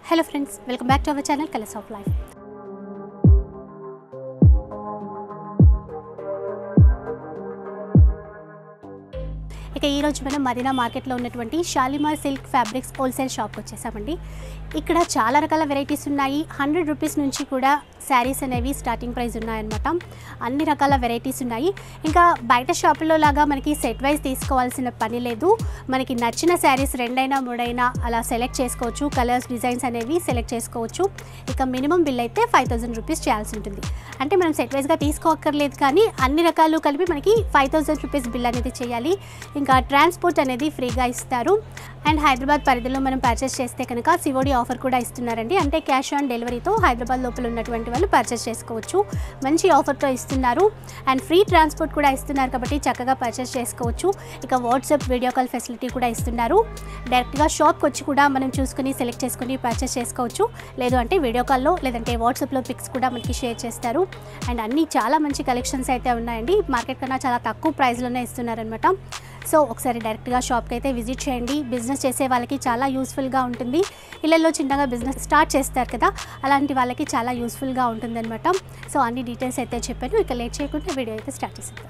Hello friends welcome back to our channel colours of life ఇక ఈరోజు మనం మదీనా మార్కెట్లో ఉన్నటువంటి షాలిమార్ సిల్క్ ఫ్యాబ్రిక్స్ హోల్సేల్ షాప్కి వచ్చేసామండి ఇక్కడ చాలా రకాల వెరైటీస్ ఉన్నాయి హండ్రెడ్ రూపీస్ నుంచి కూడా శారీస్ అనేవి స్టార్టింగ్ ప్రైస్ ఉన్నాయన్నమాట అన్ని రకాల వెరైటీస్ ఉన్నాయి ఇంకా బయట షాపుల్లో లాగా మనకి సెట్ వైజ్ తీసుకోవాల్సిన పని లేదు మనకి నచ్చిన శారీస్ రెండైనా మూడైనా అలా సెలెక్ట్ చేసుకోవచ్చు కలర్స్ డిజైన్స్ అనేవి సెలెక్ట్ చేసుకోవచ్చు ఇక మినిమం బిల్ అయితే ఫైవ్ థౌసండ్ రూపీస్ చేయాల్సి ఉంటుంది అంటే మనం సెట్ వైజ్గా తీసుకోక్కర్లేదు కానీ అన్ని రకాలు కలిపి మనకి ఫైవ్ థౌసండ్ రూపీస్ బిల్ అనేది చేయాలి ఇంకా ట్రాన్స్పోర్ట్ అనేది ఫ్రీగా ఇస్తారు అండ్ హైదరాబాద్ పరిధిలో మనం పర్చేస్ చేస్తే కనుక సివోడి ఆఫర్ కూడా ఇస్తున్నారండి అంటే క్యాష్ ఆన్ డెలివరీతో హైదరాబాద్ లోపల ఉన్నటువంటి వాళ్ళు పర్చేస్ చేసుకోవచ్చు మంచి ఆఫర్తో ఇస్తున్నారు అండ్ ఫ్రీ ట్రాన్స్పోర్ట్ కూడా ఇస్తున్నారు కాబట్టి చక్కగా పర్చేస్ చేసుకోవచ్చు ఇక వాట్సాప్ వీడియో కాల్ ఫెసిలిటీ కూడా ఇస్తున్నారు డైరెక్ట్గా షాప్కి వచ్చి కూడా మనం చూసుకుని సెలెక్ట్ చేసుకుని పర్చేస్ చేసుకోవచ్చు లేదు అంటే వీడియో కాల్లో లేదంటే వాట్సాప్లో పిక్స్ కూడా మనకి షేర్ చేస్తారు అండ్ అన్నీ చాలా మంచి కలెక్షన్స్ అయితే ఉన్నాయండి మార్కెట్ కన్నా చాలా తక్కువ ప్రైస్లోనే ఇస్తున్నారనమాట సో ఒకసారి డైరెక్ట్గా షాప్కి అయితే విజిట్ చేయండి బిజినెస్ చేసే వాళ్ళకి చాలా యూస్ఫుల్గా ఉంటుంది ఇళ్ళల్లో చిన్నగా బిజినెస్ స్టార్ట్ చేస్తారు కదా అలాంటి వాళ్ళకి చాలా యూస్ఫుల్గా ఉంటుందన్నమాట సో అన్ని డీటెయిల్స్ అయితే చెప్పాను ఇక లేట్ చేయకుండా వీడియో అయితే స్టార్ట్ చేసేద్దాం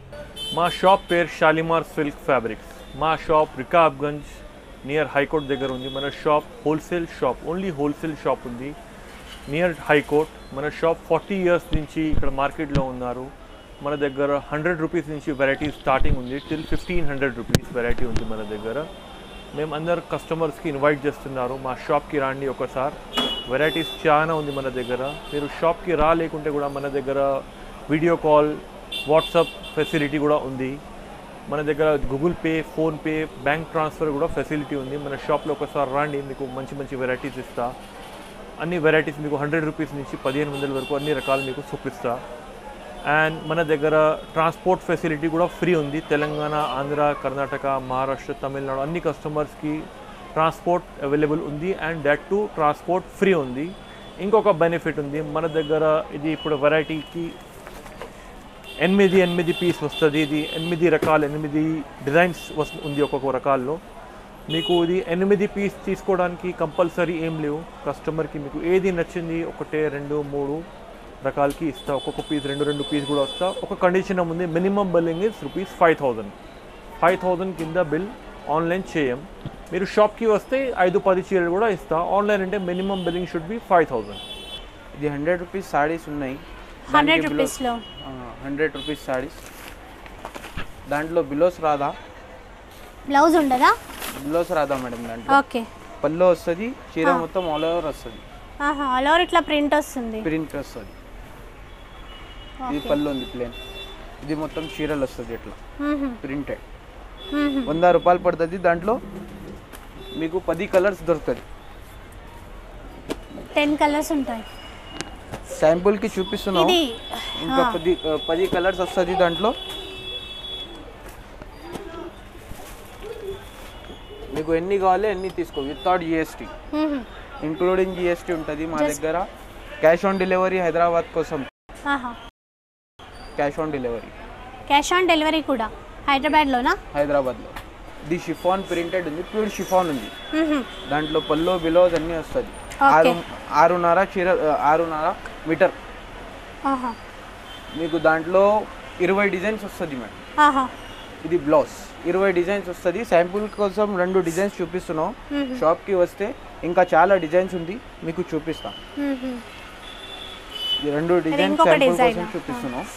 మా షాప్ పేరు షాలిమార్ సిల్క్ ఫ్యాబ్రిక్స్ మా షాప్ రికాబ్గంజ్ నియర్ హైకోర్ట్ దగ్గర ఉంది మన shop wholesale shop only wholesale shop ఉంది నియర్ హైకోర్ట్ మన షాప్ ఫార్టీ ఇయర్స్ నుంచి ఇక్కడ మార్కెట్లో ఉన్నారు మన దగ్గర హండ్రెడ్ రూపీస్ నుంచి వెరైటీ స్టార్టింగ్ ఉంది till fifteen hundred rupees variety ఉంది మన దగ్గర మేము అందరు కస్టమర్స్కి ఇన్వైట్ చేస్తున్నారు మా షాప్కి రాండి ఒకసారి వెరైటీస్ చాలా ఉంది మన దగ్గర మీరు షాప్కి రాలేకుంటే కూడా మన దగ్గర వీడియో కాల్ వాట్సాప్ ఫెసిలిటీ కూడా ఉంది మన దగ్గర Google Pay PhonePe bank transfer కూడా ఫెసిలిటీ ఉంది మన షాప్లో ఒకసారి రండి మీకు మంచి మంచి వెరైటీస్ ఇస్తా అన్ని వెరైటీస్ మీకు హండ్రెడ్ రూపీస్ నుంచి పదిహేను వందల వరకు అన్ని రకాలు మీకు చూపిస్తా అండ్ మన దగ్గర ట్రాన్స్పోర్ట్ ఫెసిలిటీ కూడా ఫ్రీ ఉంది తెలంగాణ ఆంధ్ర కర్ణాటక మహారాష్ట్ర తమిళనాడు అన్ని కస్టమర్స్కి ట్రాన్స్పోర్ట్ అవైలబుల్ ఉంది and that to transport free ఉంది ఇంకొక బెనిఫిట్ ఉంది మన దగ్గర ఇది ఇప్పుడు వెరైటీకి ఎనిమిది ఎనిమిది పీస్ వస్తుంది ఇది ఎనిమిది రకాలు ఎనిమిది డిజైన్స్ వస్తు ఉంది ఒక్కొక్క రకాల్లో మీకు ఇది ఎనిమిది పీస్ తీసుకోవడానికి కంపల్సరీ ఏం లేవు కస్టమర్కి మీకు ఏది నచ్చింది ఒకటే రెండు మూడు రకాలకి ఇస్తా ఒక్కొక్క పీస్ రెండు రెండు పీస్ కూడా వస్తా ఒక కండిషన్ ఉంది minimum billing is rupees five thousand five thousand కింద బిల్ ఆన్లైన్ చేయం మీరు షాప్కి వస్తే ఐదు పది చీరలు కూడా ఇస్తా ఆన్లైన్ అంటే minimum billing should be five thousand ఇది హండ్రెడ్ రూపీస్ సారీస్ ఉన్నాయి హండ్రెడ్ రూపీస్లో హండ్రెడ్ రూపీస్ సారీస్ దాంట్లో బిలోస్ రాదా బ్లౌజ్ ఉండదా బిలోస్ రాదా మేడం దాంట్లో ఓకే పల్లో వస్తుంది చీర మొత్తం ఆల్ ఓవర్ వస్తుంది ఆహా ఆల్ ఓవర్ ఇట్లా ప్రింట్ వస్తుంది ప్రింట్ వస్తుంది ఇది పళ్ళు ఉంది ప్లేన్ ఇది మొత్తం చీరలు వస్తుంది ఇట్లా ప్రింటెడ్ వంద రూపాయలు పడుతుంది దాంట్లో మీకు పది కలర్స్ దొరుకుతుంది టెన్ కలర్స్ ఉంటాయి శాంపుల్కి చూపిస్తున్నాం ఇది ఇంకా పది పది కలర్స్ వస్తుంది దాంట్లో మీకు ఎన్ని కావాలి ఎన్ని తీసుకో వితౌట్ జిఎస్టీ మ్మ్. ఇంక్లూడింగ్ జిఎస్టీ ఉంటుంది మా దగ్గర క్యాష్ ఆన్ డెలివరీ హైదరాబాద్ కోసం ఆహా cash on delivery cash on delivery కూడా హైదరాబాద్లోనా హైదరాబాద్లో ఇది షిఫాన్ ప్రింటెడ్ ఉంది ప్యూర్ షిఫాన్ ఉంది మ్మ్. దాంట్లో పల్లో బిలోస్ అన్నీ వస్తుంది ఆరు ఆరున్నర చీర ఆరున్నర మీటర్ ఆహా మీకు దాంట్లో ఇరవై డిజైన్స్ వస్తుంది మేడం ఆహా ఇది బ్లౌజ్ ఇరవై డిజైన్స్ వస్తుంది శాంపుల్ కోసం రెండు డిజైన్స్ చూపిస్తున్నాం షాప్కి వస్తే ఇంకా చాలా డిజైన్స్ ఉంది మీకు చూపిస్తాం మ్మ్. ఇది రెండు డిజైన్స్ ఇంకొక శాంపుల్ design కోసం ఆ? చూపిస్తున్నాం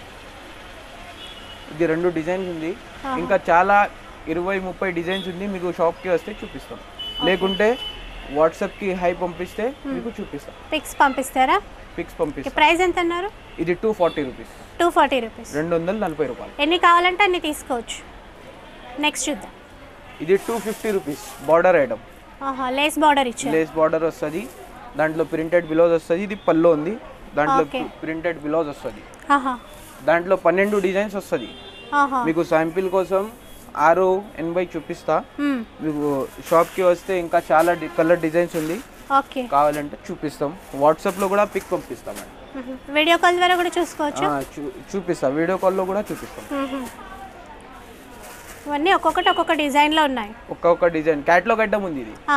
ఇది రెండు డిజైన్స్ ఉంది ఇంకా చాలా ఇరవై ముప్పై డిజైన్స్ ఉంది మీకు షాప్కి వస్తే చూపిస్తాం లేకుంటే వాట్సాప్కి హై పంపిస్తే మీకు చూపిస్తాం పిక్స్ పంపిస్తారా పిక్స్ పంపిస్తాం ప్రైస్ ఎంత అన్నారు ఇది two forty rupees two forty rupees రెండు వందల నలభై రూపాయలు ఎన్ని కావాలంటే అన్ని తీసుకోవచ్చు నెక్స్ట్ చూద్దాం ఇది two fifty rupees border item ఆహా లేస్ బార్డర్ ఇచ్చారు లేస్ బార్డర్ వస్తుంది దాంట్లో ప్రింటెడ్ బిలోజ్ వస్తుంది ఇది పల్లో ఉంది దాంట్లో Okay. ప్రింటెడ్ బిలోజ్ వస్తుంది ఆహా దాంట్లో పన్నెండు డిజైన్స్ వస్తుంది ఆహా మీకు శాంపిల్ కోసం ఆరు ఎనభై చూపిస్తా మ్మ్. మీకు షాప్కి వస్తే ఇంకా చాలా డి కలర్ డిజైన్స్ ఉంది ఓకే కావాలంటే చూపిస్తాం వాట్సాప్లో కూడా పిక్ పంపిస్తాం మేడం మ్మ్. వీడియో కాల్ ద్వారా కూడా చూసుకోవచ్చు ఆ, చూ- చూపిస్తా వీడియో కాల్లో కూడా చూపిస్తాం మ్మ్. ఇవన్నీ ఒక్కొక్కటి ఒక్కొక్క డిజైన్లో ఉన్నాయి ఒక్కొక్క డిజైన్ క్యాట్లాగ్ ఐటమ్ ఉంది ఇది ఆహా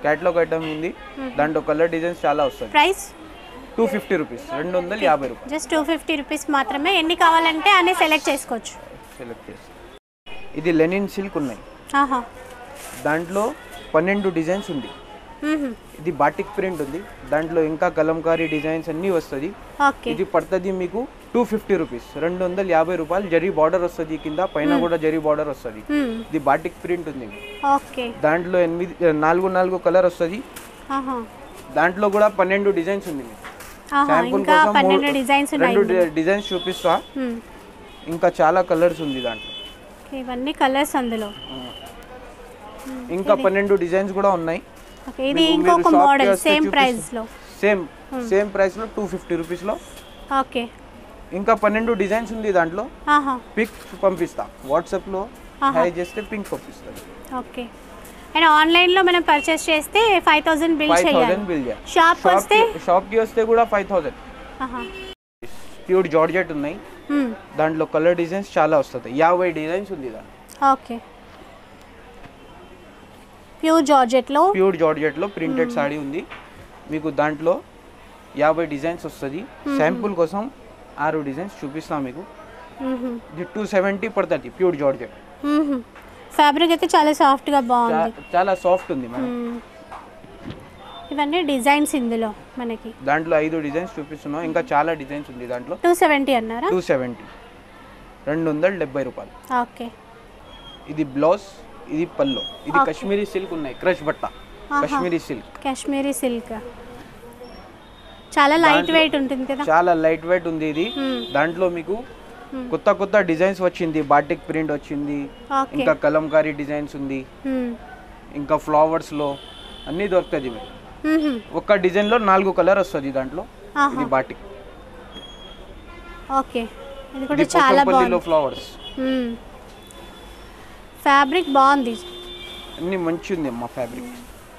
క్యాట్లాగ్ ఐటమ్ ఉంది దాంట్లో కలర్ డిజైన్స్ చాలా వస్తుంది ప్రైస్ టూ ఫిఫ్టీ రూపీస్ రెండు వందల యాభై రూపాయలు జస్ట్ టూ ఫిఫ్టీ రూపీస్ మాత్రమే ఎన్ని కావాలంటే అన్ని సెలెక్ట్ చేసుకోవచ్చు సెలెక్ట్ చేసి ఇది లెనిన్ సిల్క్ ఉన్నాయి ఆహా దాంట్లో పన్నెండు డిజైన్స్ ఉంది మ్మ్. ఇది బాటిక్ ప్రింట్ ఉంది దాంట్లో ఇంకా కలంకారీ డిజైన్స్ అన్నీ వస్తుంది ఓకే ఇది పడుతుంది మీకు టూ ఫిఫ్టీ రూపీస్ రెండు వందల యాభై రూపాయలు జరీ బార్డర్ వస్తుంది కింద పైన కూడా జరీ బార్డర్ వస్తుంది మ్మ్. ఇది బాటిక్ ప్రింట్ ఉంది ఓకే దాంట్లో ఎనిమిది నాలుగు నాలుగు కలర్ వస్తుంది ఆహా దాంట్లో కూడా పన్నెండు డిజైన్స్ ఉంది మీకు ఆహా శాంపుల్ ఇంకా కోసం పన్నెండు మూడు- డిజైన్స్ ఉన్నాయి రెండు డి- డిజైన్స్ చూపిస్తా మ్మ్. ఇంకా చాలా కలర్స్ ఉంది దాంట్లో ఓకే, ఇవన్నీ కలర్స్ అందులో ఇంకా పన్నెండు డిజైన్స్ కూడా ఉన్నాయి ఓకే ఇది మీకు ఇంకొక మీరు shop కి మోడల్ వస్తే సేమ్ చూపిస్తా. ప్రైస్ లో సేమ్ సేమ్ ప్రైస్ లో టూ ఫిఫ్టీ రూపీస్ లో ఓకే ఇంకా పన్నెండు డిజైన్స్ ఉంది దాంట్లో ఆహా పిక్ పంపిస్తా వాట్సాప్ లో ఆహా. హై చేస్తే పింక్ పంపిస్తాను ఓకే అండ్ ఆన్లైన్ లో మనం పర్చేస్ చేస్తే ఫైవ్ థౌసండ్ బిల్ ఫైవ్ చేయాలి థౌసండ్ బిల్ చేయాలి షాప్ వస్తే షాప్ కి వస్తే కూడా ఫైవ్ థౌసండ్ ఆహా ప్యూర్ జార్జెట్ ఉన్నాయి మ్మ్. దాంట్లో కలర్ డిజైన్స్ చాలా వస్తుంది యాభై డిజైన్స్ ఉంది దాంట్లో ఓకే ప్యూర్ జార్జెట్ లో ప్యూర్ జార్జెట్ లో ప్రింటెడ్ సాడీ ఉంది మీకు దాంట్లో యాభై డిజైన్స్ వస్తుంది శాంపుల్ కోసం ఆరు డిజైన్స్ చూపిస్తాం మీకు మ్మ్. ఇది టూ సెవెంటీ పడుతుంది ప్యూర్ జార్జెట్ మ్మ్. ఫ్యాబ్రిక్ అయితే చాలా సాఫ్ట్ గా బాగుంది చాలా సాఫ్ట్ ఉంది మేడం మ్మ్. ఇవన్నీ డిజైన్స్ ఇందులో మనకి దాంట్లో ఐదు డిజైన్స్ చూపిస్తున్నాం ఇంకా చాలా డిజైన్స్ ఉంది దాంట్లో టూ సెవెంటీ అన్నారా టూ సెవెంటీ రెండు వందల డెబ్బై రూపాయలు ఓకే ఇది బ్లౌజ్ ఇది పల్లో ఇది కాశ్మీరీ సిల్క్ ఉన్నాయి క్రష్ బట్ట కాశ్మీరీ సిల్క్ కాశ్మీరీ సిల్క్ చాలా లైట్ వెయిట్ ఉంటుంది కదా చాలా లైట్ వెయిట్ ఉంది ఇది మ్మ్. దాంట్లో మీకు కొత్త కొత్త డిజైన్స్ వచ్చింది బాటిక్ ప్రింట్ వచ్చింది ఓకే ఇంకా కలంకారీ డిజైన్స్ ఉంది మ్మ్. ఇంకా ఫ్లవర్స్ లో అన్నీ దొరుకుతుంది మీకు మ్మ్. ఒక్క డిజైన్ లో నాలుగు కలర్ వస్తుంది దాంట్లో ఆహా. ఇది బాటిక్ ఓకే ఇది కూడా ఇది చాలా పోచంపల్లిలో బాగుంది ఫ్లవర్స్ ఫ్యాబ్రిక్ బాగుంది అన్ని మంచి ఉంది అమ్మా ఫ్యాబ్రిక్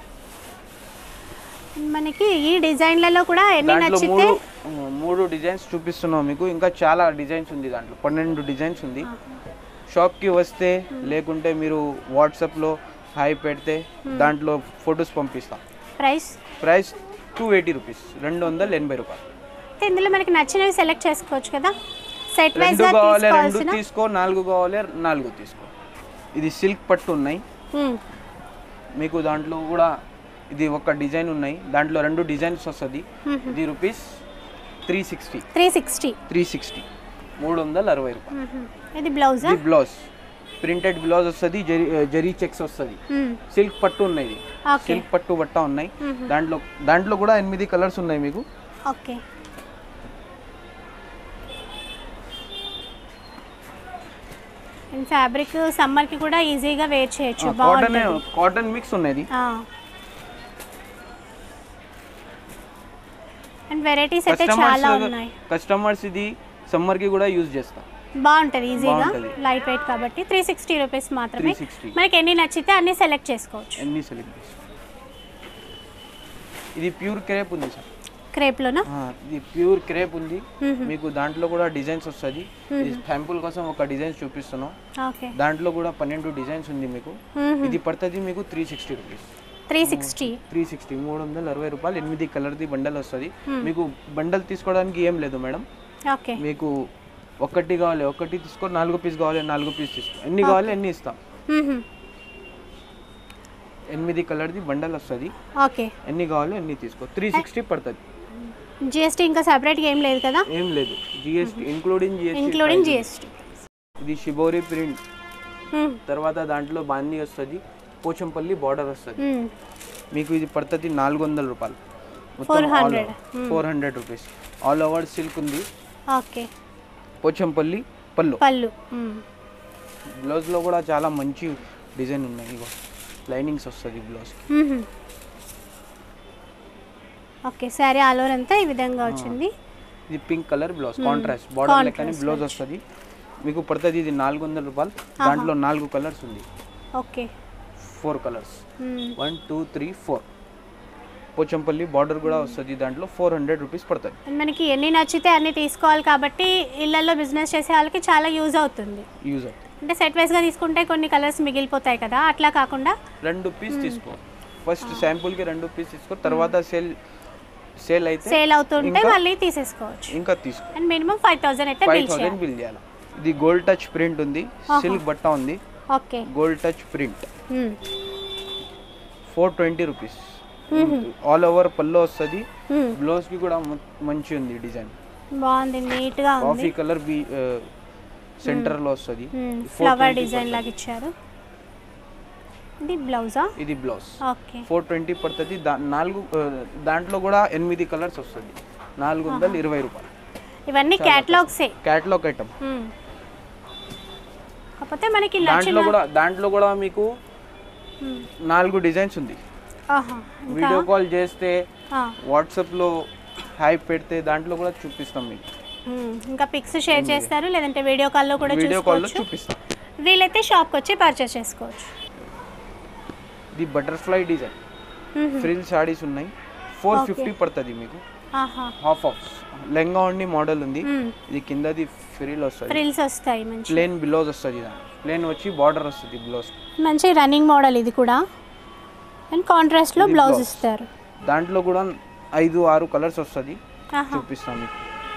మనకి ఈ డిజైన్లలో కూడా ఎన్ని దాంట్లో నచ్చితే మూడు మూడు డిజైన్స్ చూపిస్తున్నాం మీకు ఇంకా చాలా డిజైన్స్ ఉంది దాంట్లో పన్నెండు డిజైన్స్ ఉంది షాప్కి వస్తే లేకుంటే మీరు వాట్సాప్లో హాయ్ పెడితే దాంట్లో ఫొటోస్ పంపిస్తాం price price two eighty rupees రెండు వందల ఎనభై రూపాయలు అయితే ఇందులో మనకి నచ్చినవి సెలెక్ట్ చేసుకోవచ్చు కదా సెట్ వైజ్ రెండు గా కావాలి రెండు తీసుకోవాల్సిన తీసుకో నాలుగు కావాలి నాలుగు తీసుకో ఇది సిల్క్ పట్టు ఉన్నాయి మ్మ్. మీకు దాంట్లో కూడా ఇది ఒక డిజైన్ ఉన్నాయి దాంట్లో రెండు డిజైన్స్ వస్తుంది ఇది rupees three sixty three sixty three sixty మూడు వందల అరవై రూపాయలు మ్మ్. ఇది బ్లౌజా ఇది బ్లౌజ్ ప్రింటెడ్ బ్లౌజ్ వస్తుంది జరీ జరీ చెక్స్ వస్తుంది మ్మ్. సిల్క్ పట్టు ఉన్నాయి ఇది ఓకే సిల్క్ పట్టు బట్ట ఉన్నాయి దాంట్లో దాంట్లో కూడా ఎనిమిది కలర్స్ ఉన్నాయి మీకు ఓకే అండ్ ఫ్యాబ్రిక్ సమ్మర్కి కూడా ఈజీగా వేర్ చేయొచ్చు కాటన్ బాగుంటుంది కాటన్ మిక్స్ ఉన్నది అండ్ వెరైటీస్ అయితే చాలా ఉన్నాయి కస్టమర్స్ కస్టమర్స్ ఇది సమ్మర్ కి కూడా యూజ్ చేస్తాం బాగుంటుంది ఈజీగా బాగుంటది. లైట్ వెయిట్ కాబట్టి త్రీ సిక్స్టీ రూపీస్ మాత్రమే 360. మనకి ఎన్ని నచ్చితే అన్ని సెలెక్ట్ చేసుకోవచ్చు ఎన్ని సెలెక్ట్ చేస్తాం ఇది ప్యూర్ క్రేప్ ఉంది సార్ క్రేప్లోనా ఆ, ఇది ప్యూర్ క్రేప్ ఉంది మీకు దాంట్లో కూడా డిజైన్స్ వస్తుంది శాంపుల్ కోసం ఒక డిజైన్స్ చూపిస్తున్నాం ఓకే దాంట్లో కూడా పన్నెండు డిజైన్స్ ఉంది మీకు ఇది పడుతుంది మీకు three sixty rupees three sixty three sixty మూడు వందల అరవై రూపాయలు ఎనిమిది కలర్ది బండల్ వస్తుంది మీకు బండల్ తీసుకోవడానికి ఏం లేదు మేడం ఓకే మీకు ఒకటి కావాలి ఒకటి తీసుకో నాలుగు పీస్ కావాలి నాలుగు పీస్ తీసుకో ఎన్ని కావాలి ఎన్ని ఇస్తాం ఎనిమిది కలర్ది బండల్ వస్తుంది ఓకే ఎన్ని కావాలి ఎన్ని తీసుకో త్రీ సిక్స్టీ పడుతుంది జిఎస్టీ ఇంకా సపరేట్గా ఏం లేదు కదా ఏం లేదు GST including GST including GST ఇది షిబోరి ప్రింట్ తర్వాత దాంట్లో బాందీ వస్తుంది పోచంపల్లి బార్డర్ వస్తుంది మీకు ఇది పడుతుంది నాలుగు వందల రూపాయలు 400. Four hundred rupees all over silk ఉంది ఓకే పోచంపల్లి పళ్ళు పళ్ళు మ్మ్. బ్లౌజ్లో కూడా చాలా మంచి డిజైన్ ఉన్నాయి ఇగో లైనింగ్స్ వస్తుంది బ్లౌజ్కి మ్మ్. ఓకే శారీ ఆల్ ఓవర్ అంతా ఈ విధంగా వచ్చింది ఇది pink colour blouse contrast border లెక్కని బ్లౌజ్ వస్తుంది మీకు పడుతుంది ఇది నాలుగు వందల రూపాయలు దాంట్లో నాలుగు కలర్స్ ఉంది ఓకే ఫోర్ కలర్స్ మ్మ్. One two three four Pochampally border కూడా వస్తుంది దాంట్లో ఫోర్ హండ్రెడ్ రూపీస్ పడుతుంది మనకి ఎన్ని నచ్చితే అన్ని తీసుకోవాలి కాబట్టి ఇళ్ళల్లో బిజినెస్ చేసే వాళ్ళకి చాలా యూజ్ అవుతుంది యూజ్ అవుతుంది అంటే సెట్ వైస్గా తీసుకుంటే కొన్ని కలర్స్ మిగిలిపోతాయి కదా అట్లా కాకుండా రెండు పీస్ తీసుకో ఫస్ట్ శాంపుల్ కి రెండు పీస్ తీసుకో తర్వాత సేల్ సేల్ అయితే సేల్ అవుతుంటే ఇంకా- మళ్ళీ తీసేసుకోవచ్చు ఇంకా తీసుకో అండ్ మినిమం ఫైవ్ థౌసండ్ అయితే ఫైవ్ బిల్ థౌసండ్ చేయాలి బిల్ చేయాలి ఇది గోల్డ్ టచ్ ప్రింట్ ఉంది సిల్క్ బట్ట ఉంది okay gold touch print four twenty rupees all over పళ్ళు వస్తుంది బ్లౌజ్ కి కూడా మ- మంచి ఉంది డిజైన్ బాగుంది నీట్గా ఉంది కాఫీ కలర్ బి సెంటర్ లో వస్తుంది ఫ్లవర్ డిజైన్ లాగా ఇచ్చారు ఇది బ్లౌజా ఇది బ్లౌజ్ ఓకే ఫోర్ ట్వంటీ పడుతుంది దా నాలుగు ఆ, దాంట్లో కూడా ఎనిమిది కలర్స్ వస్తుంది నాలుగు వందల ఇరవై రూపాయలు ఇవన్నీ క్యాటలాగ్సే క్యాట్లాగ్ ఐటమ్ కాకపోతే మనకి దాంట్లో నచ్చిన కూడా దాంట్లో కూడా మీకు మ్మ్. నాలుగు డిజైన్స్ ఉంది ఆహా ఇంకా వీడియో కాల్ చేస్తే ఆ, వాట్సాప్లో హాయ్ పెడితే దాంట్లో కూడా చూపిస్తాం మీకు మ్మ్. ఇంకా పిక్స్ షేర్ చేస్తారు లేదంటే వీడియో కాల్లో కూడా వీడియో కాల్లో చూసుకోవచ్చు చూపిస్తాం వీలైతే షాప్కి వచ్చి పర్చేస్ చేసుకోవచ్చు ఇది బటర్ఫ్లై డిజైన్ ఫ్రిల్ సాడీస్ ఉన్నాయి ఫోర్ ఫిఫ్టీ పడుతుంది మీకు ఆహా హాఫ్ ఆఫ్ లెంగా ఉండి మోడల్ ఉంది మ్మ్. ఇది కిందది ఫ్రిల్ వస్తుంది ఫ్రిల్స్ వస్తాయి మంచి ప్లేన్ బ్లౌజ్ వస్తుంది దాని ప్లేన్ వచ్చి బార్డర్ వస్తుంది బ్లౌజ్ మంచి రన్నింగ్ మోడల్ ఇది కూడా అండ్ కాంట్రాస్ట్లో ఇది బ్లౌజ్ blouse. ఇస్తారు దాంట్లో కూడా ఐదు ఆరు కలర్స్ వస్తుంది ఆహా చూపిస్తాం మీకు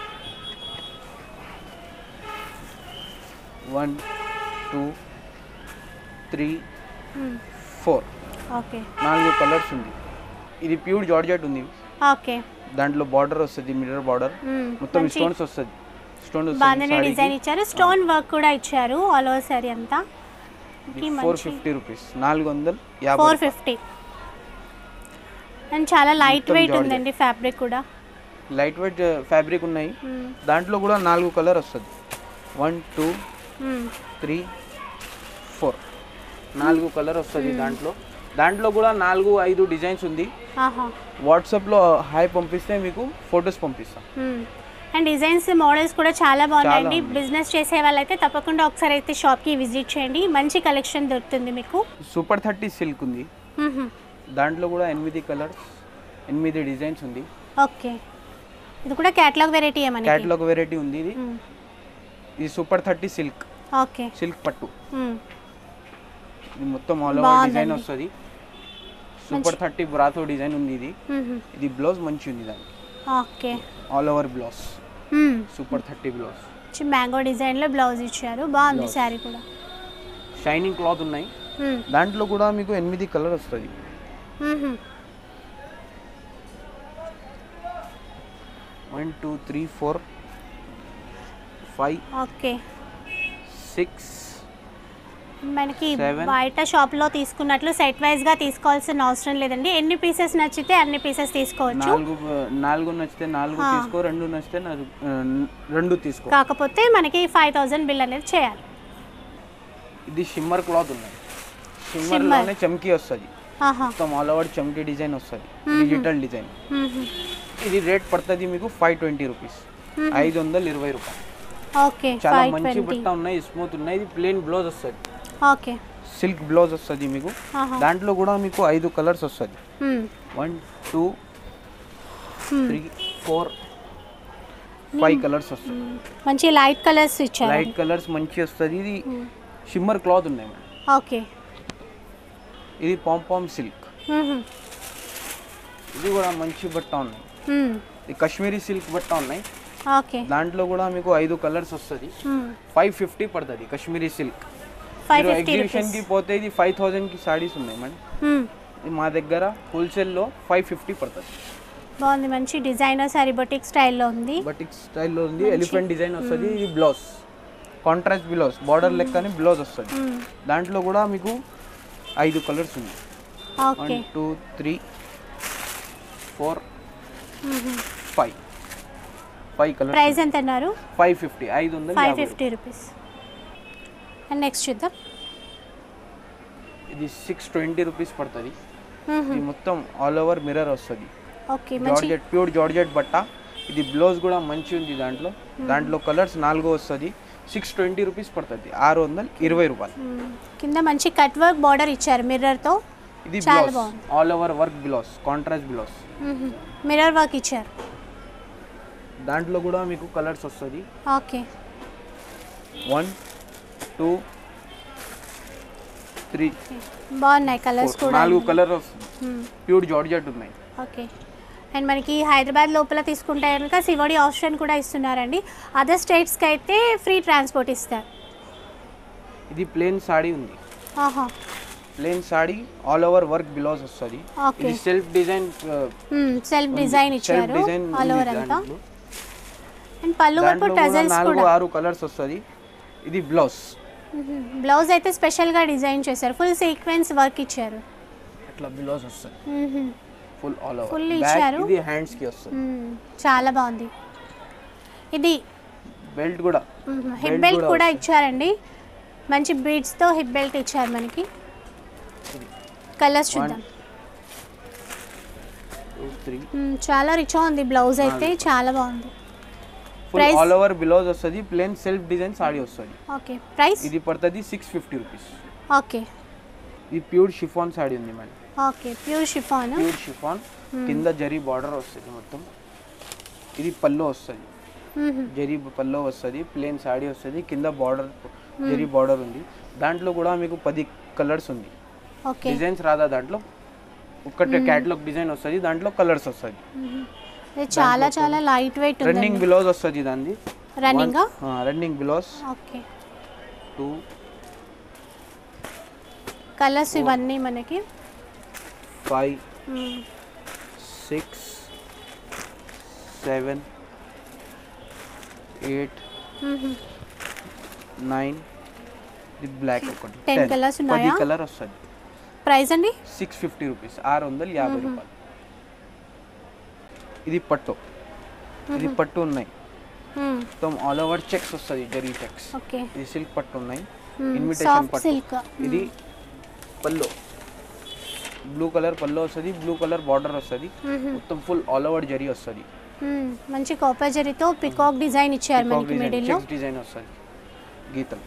one two three hmm. Four okay నాలుగు కలర్స్ ఉంది ఇది ప్యూర్ జార్జెట్ ఉంది ఓకే దాంట్లో బార్డర్ వస్తుంది మిర్రర్ బార్డర్ మ్మ్. మొత్తం మంచి స్టోన్స్ వస్తుంది స్టోన్ బాగానే డిజైన్ ఇచ్చారు స్టోన్ వర్క్ కూడా ఇచ్చారు ఆల్ ఓవర్ సారీ అంతా ఫోర్ ఫిఫ్టీ రూపీస్ నాలుగు వందలు యాభై ఫోర్ ఫిఫ్టీ అండ్ చాలా లైట్ మొత్తం వెయిట్ జార్జెట్. ఉందండి ఫ్యాబ్రిక్ కూడా లైట్ వెయిట్ ఫ్యాబ్రిక్ ఉన్నాయి మ్మ్. దాంట్లో కూడా నాలుగు కలర్ వస్తుంది one two hmm. Three four నాలుగు కలర్ వస్తుంది దాంట్లో దాంట్లో కూడా నాలుగు ఐదు డిజైన్స్ ఉంది ఆహా వాట్సాప్లో హాయ్ పంపిస్తే మీకు ఫొటోస్ పంపిస్తాం మ్మ్. అండ్ డిజైన్స్ మోడల్స్ కూడా చాలా బాగున్నాయండి ఉన్నాయి. బిజినెస్ చేసే వాళ్ళైతే తప్పకుండా ఒకసారి అయితే షాప్కి విజిట్ చేయండి మంచి కలెక్షన్ దొరుకుతుంది మీకు సూపర్ థర్టీ సిల్క్ ఉంది మ్మ్. దాంట్లో కూడా ఎనిమిది కలర్స్ ఎనిమిది డిజైన్స్ ఉంది ఓకే ఇది కూడా క్యాటలాగ్ వెరైటీ మనకి క్యాటలాగ్ వెరైటీ ఉంది ఇది మ్మ్. ఇది super thirty silk okay silk పట్టు మ్మ్. ఇది మొత్తం ఆల్ ఓవర్ బాగుందండి. డిజైన్ వస్తుంది సూపర్ థర్టీ బ్రాతో డిజైన్ ఉంది ఇది మ్మ్. ఇది బ్లౌజ్ మంచి ఉంది దానికి okay all over blouse hmm. Super thirty blouse మంచి మ్యాంగో డిజైన్లో బ్లౌజ్ ఇచ్చారు బాగుంది Blouse. శారీ కూడా షైనింగ్ క్లాత్ ఉన్నాయి మ్మ్. దాంట్లో కూడా మీకు ఎనిమిది కలర్ వస్తుంది మ్మ్. One two three four five okay six మనకి Seven. బయట షాప్లో తీసుకున్నట్లు సెట్ వైజ్గా తీసుకోవాల్సిన అవసరం లేదండి ఎన్ని పీసెస్ నచ్చితే అన్ని పీసెస్ తీసుకోవచ్చు నాలుగు నాలుగు నచ్చితే నాలుగు ఆ. తీసుకో రెండు నచ్చితే నాలుగు- ఆ, రెండు తీసుకో కాకపోతే మనకి ఫైవ్ థౌజండ్ బిల్ అనేది చేయాలి ఇది షిమ్మర్ క్లాత్ ఉన్నాయి షిమ్మర్ Shimmer. లోనే చమ్కీ వస్తుంది ఆహా మొత్తం ఆల్ ఓవర్ చమ్కీ డిజైన్ వస్తుంది డిజిటల్ డిజైన్ మ్మ్. ఇది రేట్ పడుతుంది మీకు ఫైవ్ ట్వంటీ రూపీస్ ఐదు వందలు ఇరవై రూపాయలు ఓకే చాలా ఫైవ్ మంచి ట్వంటీ బట్ట ఉన్నాయి స్మూత్ ఉన్నాయి ఇది ప్లేన్ బ్లౌజ్ వస్తుంది ఓకే సిల్క్ బ్లౌజ్ వస్తుంది మీకు ఆహా దాంట్లో కూడా మీకు ఐదు కలర్స్ వస్తుంది మ్మ్. One two hmm. Three four five colours వస్తుంది మంచి లైట్ కలర్స్ ఇచ్చారు లైట్ కలర్స్ మంచి వస్తుంది ఇది షిమ్మర్ క్లాత్ ఉన్నాయి మేడం ఓకే ఇది పాంపామ్ సిల్క్ మ్మ్. ఇది కూడా మంచి బట్ట ఉన్నాయి మ్మ్. ఇది కాశ్మీరీ సిల్క్ బట్ట ఉన్నాయి ఓకే దాంట్లో కూడా మీకు ఐదు కలర్స్ వస్తుంది మ్మ్. ఫైవ్ ఫిఫ్టీ పడుతుంది కాశ్మీరీ సిల్క్ ఫైవ్ మీరు ఫిఫ్టీ ఎగ్జిబిషన్కి పోతే ఇది ఫైవ్ థౌజండ్కి సారీస్ ఉన్నాయి మేడం మ్మ్. ఇది మా దగ్గర హోల్సేల్లో ఫైవ్ ఫిఫ్టీ పడుతుంది బాగుంది మంచి డిజైనర్ సారీ బొటిక్ స్టైల్లో ఉంది బటిక్ స్టైల్లో ఉంది ఎలిఫెంట్ డిజైన్ వస్తుంది ఇది బ్లౌజ్ కాంట్రాస్ట్ బ్లౌజ్ బార్డర్ లెక్కని బ్లౌజ్ వస్తుంది మ్మ్. దాంట్లో కూడా మీకు ఐదు కలర్స్ ఉన్నాయి okay one two three four hmm. Five five colours price ఎంత అన్నారు ఫైవ్ ఫిఫ్టీ ఐదు వందలు ఫైవ్ యాభై ఫిఫ్టీ రూపీస్ అండ్ నెక్స్ట్ చూద్దాం రూపాయలు. ఇది సిక్స్ ట్వంటీ రూపీస్ పడుతుంది మ్మ్. ఇది మొత్తం ఆల్ ఓవర్ మిర్రర్ వస్తుంది ఓకే మంచి జార్జెట్ ప్యూర్ జార్జెట్ బట్ట ఇది బ్లౌజ్ కూడా మంచి ఉంది దాంట్లో దాంట్లో కలర్స్ నాలుగో వస్తుంది సిక్స్ ట్వంటీ రూపీస్ పడుతుంది ఆరు వందలు ఇరవై రూపాయలు మ్మ్. కింద మంచి కట్ వర్క్ బార్డర్ ఇచ్చారు మిర్రర్తో ఇది చాలా బ్లౌజ్ బాగుంది. All over work blouse contrast blouse mirror work ఇచ్చారు దాంట్లో కూడా మీకు కలర్స్ వస్తుంది ఓకే వన్ టూ త్రీ బాగున్నాయి కలర్స్ కూడా నాలుగు కలర్ వస్తుంది ప్యూర్ జార్జెట్ ఉన్నాయి ఓకే అండ్ మనకి హైదరాబాద్ లోపల తీసుకుంటే కనుక సివోడి ఆప్షన్ కూడా ఇస్తున్నారండి అదర్ స్టేట్స్కి అయితే ఫ్రీ ట్రాన్స్పోర్ట్ ఇస్తారు ఇది ప్లేన్ సాడీ ఉంది ఆహా plain sari all over work blouse వస్తుంది Okay. ఇది self design self design self ఇచ్చారు డిజైన్ ఆల్ ఓవర్ అంతా అండ్ పళ్ళు వైపు దాంట్లో కూడా టజల్స్ నాలుగు కూడా ఆరు కలర్స్ వస్తుంది ఇది బ్లౌజ్ బ్లౌజ్ అయితే స్పెషల్గా డిజైన్ చేశారు ఫుల్ సీక్వెన్స్ వర్క్ ఇచ్చారు అట్లా బ్లౌజ్ వస్తుంది మ్మ్. Full all over Full back ఇచ్చారు. ఇది హ్యాండ్స్ కి వస్తుంది మ్మ్. చాలా బాగుంది ఇది బెల్ట్ కూడా హిప్ Belt బెల్ట్ కూడా కూడా వస్తుంది. ఇచ్చారండి మంచి బీడ్స్తో హిప్ బెల్ట్ ఇచ్చారు మనకి కలర్స్ చూద్దాం టూ త్రీ మ్మ్. చాలా రిచ్గా ఉంది బ్లౌజ్ అయితే చాలా బాగుంది full Price? All over blouse వస్తుంది ప్లేన్ సెల్ఫ్ డిజైన్ సాడీ వస్తుంది ఓకే ప్రైస్ ఇది పడుతుంది సిక్స్ ఫిఫ్టీ రూపీస్ ఓకే ఇది ప్యూర్ షిఫాన్ సాడీ ఉంది madam okay pure chiffon pure chiffon కింద జరీ బార్డర్ వస్తుంది మొత్తం ఇది పల్లో వస్తుంది జరీ పల్లో వస్తుంది ప్లేన్ సాడీ వస్తుంది కింద బార్డర్ జరీ బార్డర్ ఉంది దాంట్లో కూడా మీకు పది కలర్స్ ఉంది ఓకే డిజైన్స్ రాదా దాంట్లో ఒక్కటే క్యాటలాగ్ డిజైన్ వస్తుంది దాంట్లో కలర్స్ వస్తుంది ఇది చాలా చాలా లైట్ వెయిట్ రన్నింగ్ ఉంది బిలౌజ్ వస్తుంది దాన్ని running running blouse okay two colours ఇవన్నీ మనకి five hmm. Six seven eight hmm. Nine ఇది బ్లాక్ ఒకటి Ten colours పది ఉన్నాయా? కలర్ వస్తుంది ప్రైస్ అండి సిక్స్ ఫిఫ్టీ రూపీస్ ఆరు వందల యాభై రూపాయలు ఇది పట్టు ఇది పట్టు ఉన్నాయి మ్మ్. మొత్తం ఆల్ ఓవర్ చెక్స్ వస్తుంది జరీ చెక్స్ ఓకే ఇది సిల్క్ పట్టు ఉన్నాయి మ్మ్. ఇన్విటేషన్ సాఫ్ట్ పట్టు సిల్క్ ఇది పల్లో బ్లూ కలర్ పల్లో వస్తుంది బ్లూ కలర్ బార్డర్ వస్తుంది మ్మ్. మొత్తం ఫుల్ ఆల్ ఓవర్ జరీ వస్తుంది మ్మ్. మంచి కాపర్ జరీతో పికాక్ డిజైన్ ఇచ్చారు మనకి మిడిల్లో చెక్స్ డిజైన్ వస్తుంది గీతలు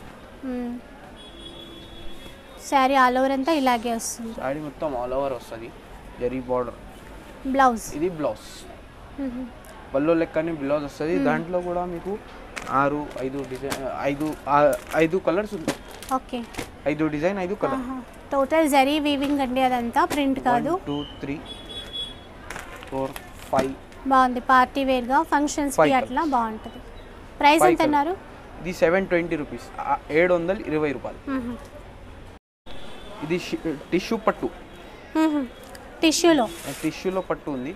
శారీ ఆల్ ఓవర్ అంతా ఇలాగే వస్తుంది సాడీ మొత్తం ఆల్ ఓవర్ వస్తుంది జరీ బార్డర్ బ్లౌజ్ ఇది బ్లౌజ్ పల్లో లెక్కని బ్లౌజ్ వస్తుంది దాంట్లో కూడా మీకు ఆరు ఐదు డిజైన్ ఐదు ఆ- ఐదు కలర్స్ ఉంది ఓకే ఐదు డిజైన్ ఐదు కలర్ టోటల్ జరీ వీవింగ్ అండి అదంతా ప్రింట్ కాదు టూ త్రీ ఫోర్ ఫైవ్ బాగుంది పార్టీ వేర్గా ఫంక్షన్స్కి Five అట్లా బాగుంటుంది ప్రైస్ Five ఎంత అన్నారు ఇది సెవెన్ ట్వంటీ రూపీస్ ఏడు వందల ఇరవై రూపాయలు ఇది టిష్యూ పట్టు టిష్యూలో టిష్యూలో పట్టు ఉంది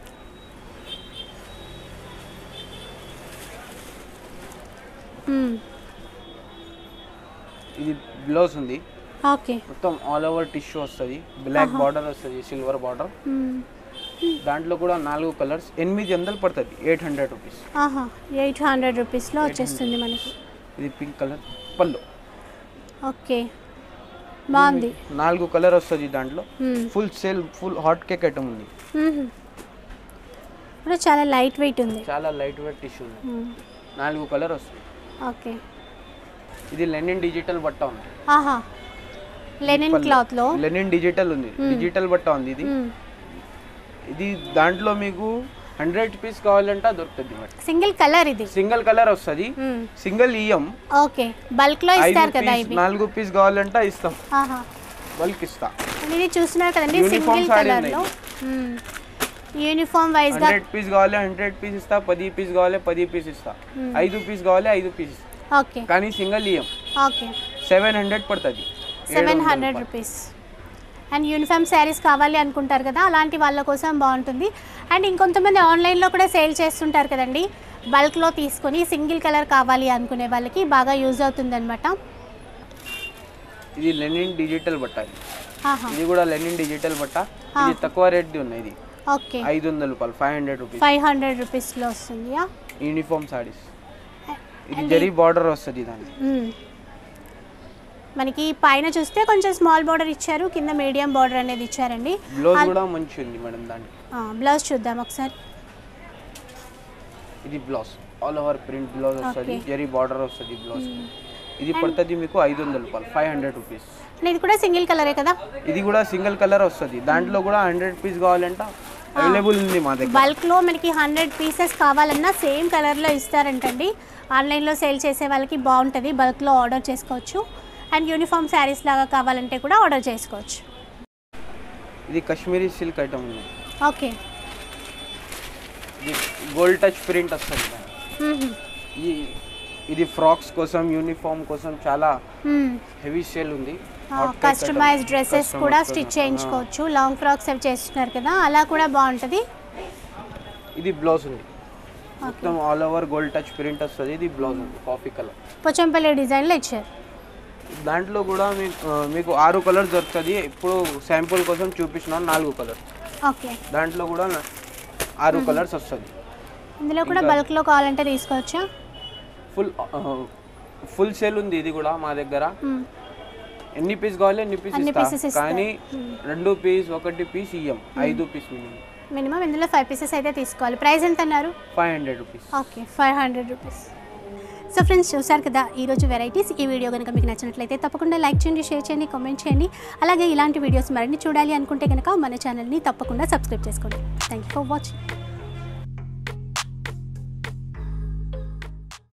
ఇది బ్లౌజ్ ఉంది ఓకే మొత్తం ఆల్ ఓవర్ టిష్యూ వస్తుంది బ్లాక్ బార్డర్ వస్తుంది సిల్వర్ బార్డర్ దాంట్లో కూడా నాలుగు కలర్స్ ఎనిమిది వందలు పడుతుంది ఎయిట్ హండ్రెడ్ రూపీస్ ఆహా ఎయిట్ హండ్రెడ్ రూపీస్లో వచ్చేస్తుంది మనకి ఇది పింక్ కలర్ పళ్ళు ఓకే బాగుంది నాలుగు కలర్ వస్తుంది దాంట్లో మ్మ్. Full sale full hot cake item ఉంది మ్మ్. కూడా చాలా లైట్ వెయిట్ ఉంది చాలా లైట్ వెయిట్ టిష్యూ ఉంది మ్మ్. నాలుగు కలర్ వస్తుంది ఓకే ఇది లెనిన్ డిజిటల్ బట్ట ఉంది ఆహా లెనిన్ క్లాత్లో లెనిన్ డిజిటల్ ఉంది డిజిటల్ బట్ట ఉంది ఇది ఇది దాంట్లో మీకు హండ్రెడ్ పీస్ కావాలంటే దొరుకుతుంది మేడం సింగిల్ కలర్ ఇది సింగిల్ కలర్ వస్తుంది మ్మ్. సింగిల్ ఇయ్యం ఓకే బల్క్లో ఐదు ఇస్తారు కదా పీస్ ఇవి నాలుగు పీస్ కావాలంటే ఇస్తాం ఆహా బల్క్ ఇస్తా ఇది చూస్తున్నారు కదండి Uniform సింగిల్ saree కలర్లో యూనిఫామ్ వైజ్గా హండ్రెడ్ పీస్ కావాలి హండ్రెడ్ పీస్ ఇస్తా పది పీస్ కావాలి పది పీస్ ఇస్తా ఐదు పీస్ కావాలి ఐదు పీస్ ఇస్తా ఓకే కానీ సింగిల్ ఇయ్యం ఓకే సెవెన్ హండ్రెడ్ పడుతుంది seven hundred rupees and uniform saris కావాలి అనుకుంటారు కదా అలాంటి వాళ్ళ కోసం బాగుంటుంది అండ్ ఇంకొంతమంది ఆన్లైన్లో కూడా సేల్ చేస్తుంటారు కదండి బల్క్లో తీసుకొని సింగిల్ కలర్ కావాలి అనుకునే వాళ్ళకి బాగా యూజ్ అవుతుందన్నమాట ఇది లెనిన్ డిజిటల్ బట్ట ఇది. ఆహా ఇది కూడా లెనిన్ డిజిటల్ బట్ట ఇది తక్కువ రేట్ది ఉన్నాయి ఇది ఓకే ఐదు వందల రూపాయలు five hundred rupees five hundred రూపీస్లో వస్తుంది యా యూనిఫామ్ సారీస్ ఇది జరీ బార్డర్ వస్తుంది దానికి మ్మ్. మనకి పైన చూస్తే కొంచెం స్మాల్ బార్డర్ ఇచ్చారు కింద మీడియం బార్డర్ అనేది ఇచ్చారండి బ్లౌజ్ కూడా మంచి ఉంది మేడం దానికి బ్లౌజ్ చూద్దాం ఒకసారి ఇది blouse all over print blouse వస్తుంది Okay. జరీ బార్డర్ వస్తుంది బ్లౌజ్ ఇది పడుతుంది మీకు ఐదు వందల రూపాయలు ఫైవ్ హండ్రెడ్ రూపీస్ అండ్ ఇది కూడా సింగిల్ కలరే కదా ఇది కూడా సింగిల్ కలర్ వస్తుంది దాంట్లో కూడా హండ్రెడ్ పీస్ కావాలంటే అవైలబుల్ ఉంది మా దగ్గర బల్క్లో మనకి హండ్రెడ్ పీసెస్ కావాలన్నా సేమ్ కలర్లో ఇస్తారంటండి ఆన్లైన్లో సేల్ చేసే వాళ్ళకి బాగుంటుంది బల్క్లో ఆర్డర్ చేసుకోవచ్చు అండ్ యూనిఫామ్ శారీస్ లాగా కావాలంటే కూడా ఆర్డర్ చేసుకోవచ్చు ఇది కాశ్మీరీ సిల్క్ ఐటమ్ ఉంది ఓకే ఇది గోల్డ్ టచ్ ప్రింట్ వస్తుంది ఈ ఇది ఫ్రాక్స్ కోసం యూనిఫామ్ కోసం చాలా హెవీ సేల్ ఉంది Hot cake customise item. Dresses Customers కూడా కోసం. స్టిచ్ చేయించుకోవచ్చు లాంగ్ ఫ్రాక్స్ అవి చేస్తున్నారు కదా అలా కూడా బాగుంటుంది ఇది బ్లౌజ్ ఉంది మొత్తం all over gold touch print వస్తుంది ఇది బ్లౌజ్ ఉంది కాఫీ కలర్ పోచంపల్లి డిజైన్లో ఇచ్చారు దాంట్లో కూడా మీకు ఆ, మీకు ఆరు కలర్స్ దొరుకుతుంది ఇప్పుడు శాంపుల్ కోసం చూపించినాను నాలుగు కలర్ ఓకే దాంట్లో కూడా నా- ఆరు కలర్స్ వస్తుంది ఇందులో కూడా ఇంకా- బల్క్లో కావాలంటే తీసుకోవచ్చా ఫుల్ ఫుల్ సేల్ ఉంది ఇది కూడా మా దగ్గర మ్మ్. ఎన్ని పీస్ కావాలి ఎన్ని పీస్ అన్ని ఇస్తా pieces ఇస్తారు. కానీ రెండు పీస్ ఒకటి పీస్ ఇయ్యం ఐదు పీస్ మినిమం మినిమం ఇందులో ఫైవ్ పీసెస్ అయితే తీసుకోవాలి ప్రైస్ ఎంత అన్నారు five hundred rupees okay five hundred rupees so friends చూసారు కదా ఈరోజు వెరైటీస్ ఈ వీడియో కనుక మీకు నచ్చినట్లయితే తప్పకుండా లైక్ చేయండి షేర్ చేయండి కామెంట్ చేయండి అలాగే ఇలాంటి వీడియోస్ మరిన్ని చూడాలి అనుకుంటే కనుక మన ఛానల్ని తప్పకుండా సబ్స్క్రైబ్ చేసుకోండి థ్యాంక్ యూ ఫర్ వాచింగ్